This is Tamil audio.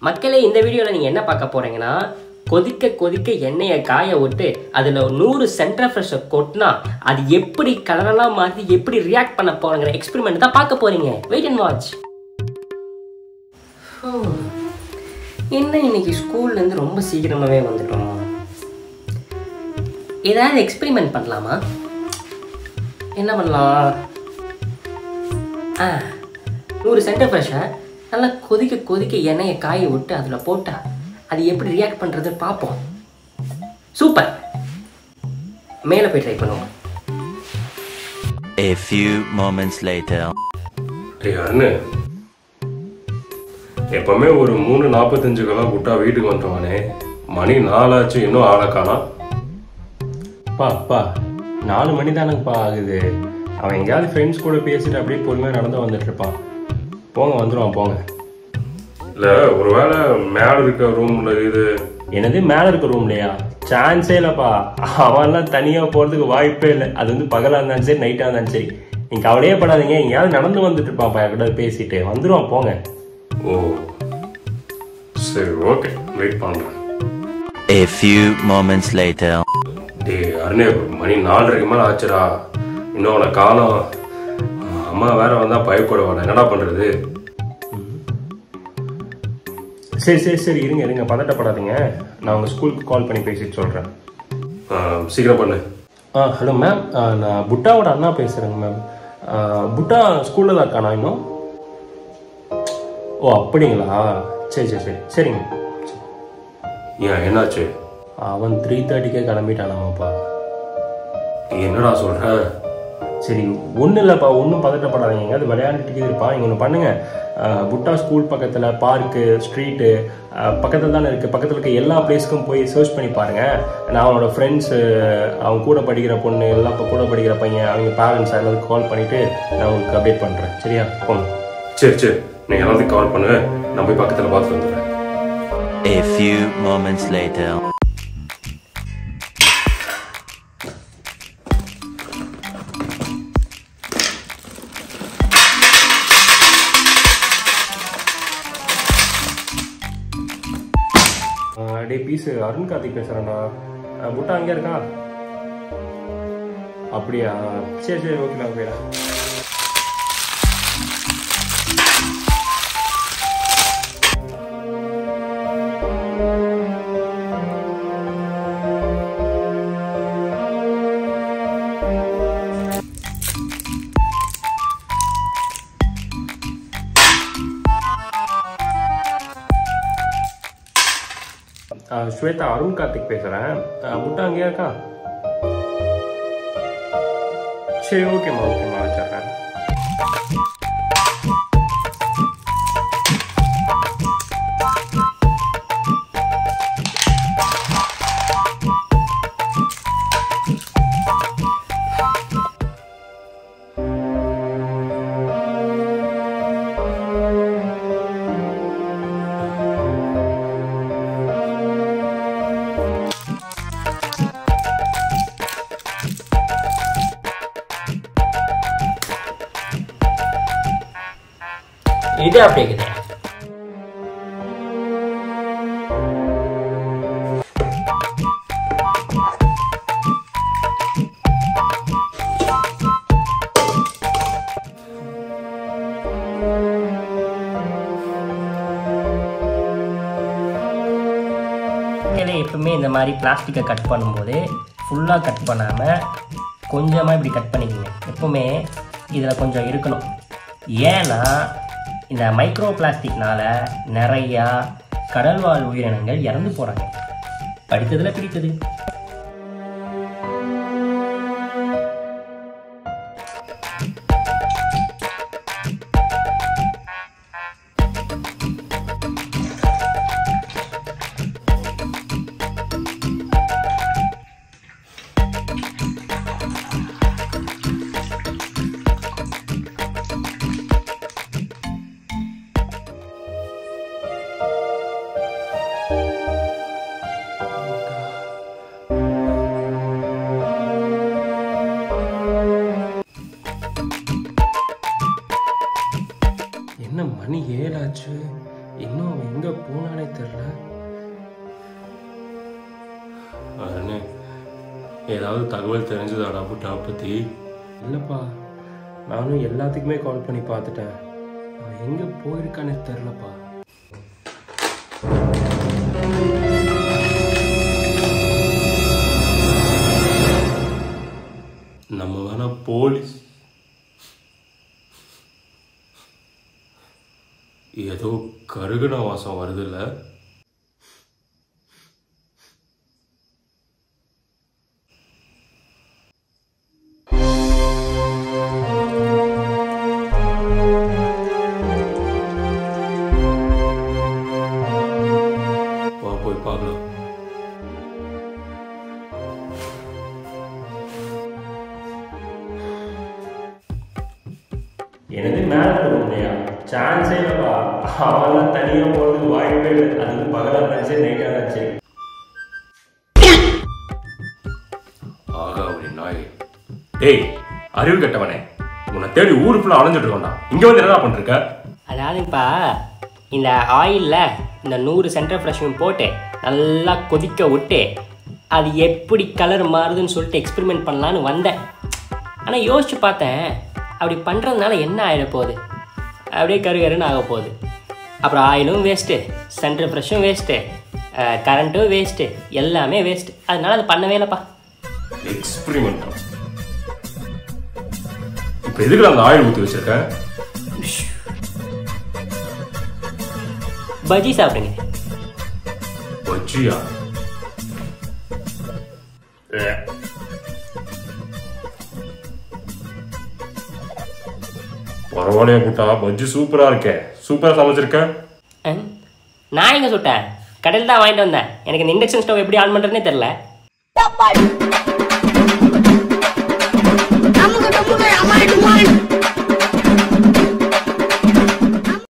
மக்களே இந்த வீடியோவில் நீங்கள் என்ன பார்க்க போகிறீங்கன்னா கொதிக்க கொதிக்க எண்ணெயை காய விட்டு அதில் நூறு சென்டர் ஃப்ரெஷ்ஷை கொட்டினா அது எப்படி கலரெல்லாம் மாற்றி எப்படி ரியாக்ட் பண்ண போகிறங்கிற எக்ஸ்பெரிமெண்ட் தான் பார்க்க போகிறீங்க வெயிட் அண்ட் வாட்ச் என்ன இன்னைக்கு ஸ்கூல்லேருந்து ரொம்ப சீக்கிரமாகவே வந்துட்டோம் ஏதாவது எக்ஸ்பெரிமெண்ட் பண்ணலாமா என்ன பண்ணலாம் ஆ நூறு சென்டர் ஃப்ரெஷ்ஷை நல்லா கொதிக்க கொதிக்க எண்ணெயை காய விட்டு அதில் போட்டா அது எப்படி ரியாக்ட் பண்ணுறது பார்ப்போம் சூப்பர் மேலே போய் ட்ரை பண்ணுவோம் A few moments later. டேய் அருணு எப்பவுமே ஒரு மூணு நாற்பத்தஞ்சுக்கெல்லாம் விட்டா வீட்டுக்கு வந்துடுவானே மணி நாலாச்சு இன்னும் ஆளை காணோம் பா பா நாலு மணி தானங்கப்பா ஆகுது அவன் எங்கேயாவது ஃப்ரெண்ட்ஸ் கூட பேசிட்டு அப்படியே பொறுமையாக நடந்து வந்துட்டு இருப்பான் போங்க வந்துடுவான் போங்க இல்லை ஒருவேளை மேலே இருக்க ரூமில் இது என்னது மேலே இருக்க ரூம்லையா சான்ஸே இல்லைப்பா அவன்லாம் தனியாக போகிறதுக்கு வாய்ப்பே இல்லை அது வந்து பகலாக இருந்தாலும் சரி நைட்டாக இருந்தாலும் சரி நீங்கள் கவலையே படாதீங்க எங்கேயாவது நடந்து வந்துட்டு இருப்பான்ப்பா கூட பேசிட்டு வந்துடுவான் போங்க ஓ சரி ஓகே வெயிட் பண்ணுறேன் A few moments later. டேய் அருணே மணி நாலரைக்கு மேலே ஆச்சுடா இன்னும் அவனை காணோம் அம்மா வேற வந்தா பயப்படுவான் என்னடா பண்றது சரி சரி சரி இருங்க இருங்க பதட்டப்படாதீங்க நான் உங்க ஸ்கூலுக்கு கால் பண்ணி பேசிட்டு சொல்றேன் சீக்கிரம் பண்ணு ஆ ஹலோ மேம் நான் புட்டாவோட அண்ணா பேசுறேங்க மேம் புட்டா ஸ்கூல்ல தான் இருக்கானா இன்னும் ஓ அப்படிங்களா சரி சரி சரி சரிங்க ஏன் என்னாச்சு அவன் த்ரீ தேர்ட்டிக்கே கிளம்பிட்டானாமாப்பா என்னடா சொல்ற சரி ஒன்றும் இல்லைப்பா ஒன்றும் பதட்டப்படாதீங்க எங்கேயாவது விளையாண்டுட்டு இருப்பா இங்கே ஒன்று பண்ணுங்க அஹ், புட்டா ஸ்கூல் பக்கத்தில் பார்க்கு ஸ்ட்ரீட்டு பக்கத்தில் தானே இருக்குது பக்கத்தில் இருக்க எல்லா பிளேஸ்க்கும் போய் சர்ச் பண்ணி பாருங்க நான் அவனோட ஃப்ரெண்ட்ஸு அவன் கூட படிக்கிற பொண்ணு எல்லாம் இப்போ கூட படிக்கிற பையன் அவங்க பேரண்ட்ஸ் எல்லாத்துக்கும் கால் பண்ணிவிட்டு நான் உங்களுக்கு அப்டேட் பண்ணுறேன் சரியா போங்க சரி சரி நீங்கள் எல்லாத்துக்கும் கால் பண்ணுங்க நான் போய் பக்கத்தில் பார்த்துட்டு வந்துடுறேன் A few moments later. டே பீஸ் அருண் கார்த்திக் பேசுகிறேன்டா புட்டா அங்கே இருக்கா அப்படியா சரி சரி ஓகே நான் போயிடா ஆ, ஸ்வேதா அருண் கார்த்திக் பேசுகிறேன் புட்டா அங்கேயா இருக்கா சரி ஓகேம்மா ஓகேம்மா வச்சிடுறேன் இது அப்படி இருக்குது மக்களே எப்பவுமே இந்த மாதிரி பிளாஸ்டிக்கை கட் பண்ணும்போது ஃபுல்லாக கட் பண்ணாமல் கொஞ்சமாக இப்படி கட் பண்ணிக்கோங்க எப்பவுமே இதில் கொஞ்சம் இருக்கணும் ஏன்னா இந்த மைக்ரோ பிளாஸ்டிக்னால நிறையா கடல்வாழ் உயிரினங்கள் இறந்து போகிறாங்க படித்ததில் பிடித்தது எங்க போனானே தெரியல அருணே ஏதாவது தகவல் தெரிஞ்சதாடா புட்டா பத்தி இல்லப்பா நானும் எல்லாத்துக்குமே கால் பண்ணி பார்த்துட்டேன் அவன் எங்க போயிருக்கானே தெரிலப்பா நம்ம வேணா போலீஸ் ஏதோ கருகுன வாசம் வருதுல்ல வா போய் பார்க்கலாம் எனக்கு மேலே போக முடியா சான்ஸே இல்லைப்பா அவெல்லாம் தனியாக போகிறதுக்கு வாய்ப்பே இல்லை அது வந்து பகலாக இருந்துச்சு நைட்டாக இருந்துச்சு ஆகா ஒரு நாய் டேய் அறிவு கெட்டவனே உன்னை தேடி ஊரு ஃபுல்லா அலைஞ்சிட்டு இருக்கோம்டா இங்க வந்து என்ன பண்ணிருக்க அதாவதுப்பா இந்த ஆயிலில் இந்த நூறு சென்டர் ஃப்ரெஷ்ஷும் போட்டு நல்லா கொதிக்க விட்டு அது எப்படி கலர் மாறுதுன்னு சொல்லிட்டு எக்ஸ்பெரிமெண்ட் பண்ணலான்னு வந்தேன் ஆனால் யோசிச்சு பார்த்தேன் அப்படி பண்ணுறதுனால என்ன ஆகிட போகுது அப்படியே கருகருன்னு ஆக போகுது அப்புறம் ஆயிலும் வேஸ்ட்டு சென்டர் ஃப்ரெஷ்ஷும் வேஸ்ட்டு கரண்ட்டும் வேஸ்ட்டு எல்லாமே வேஸ்ட்டு அதனால அது பண்ணவே இல்லைப்பா எக்ஸ்பிரிமெண்ட் இப்ப எதுக்கு அந்த ஆயில் ஊத்தி வச்சிருக்க பஜ்ஜி சாப்பிடுங்க பஜ்ஜியா ஏ. பரவாயில்லையா புட்டா பஜ்ஜி சூப்பரா இருக்கே சூப்பரா சமைச்சிருக்க ஆ? நான் எங்கே சுட்டேன் கடையில் தான் வாங்கிட்டு வந்தேன் எனக்கு இந்த இண்டக்ஷன் ஸ்டவ் எப்படி ஆன் பண்ணுறதுனே தெரில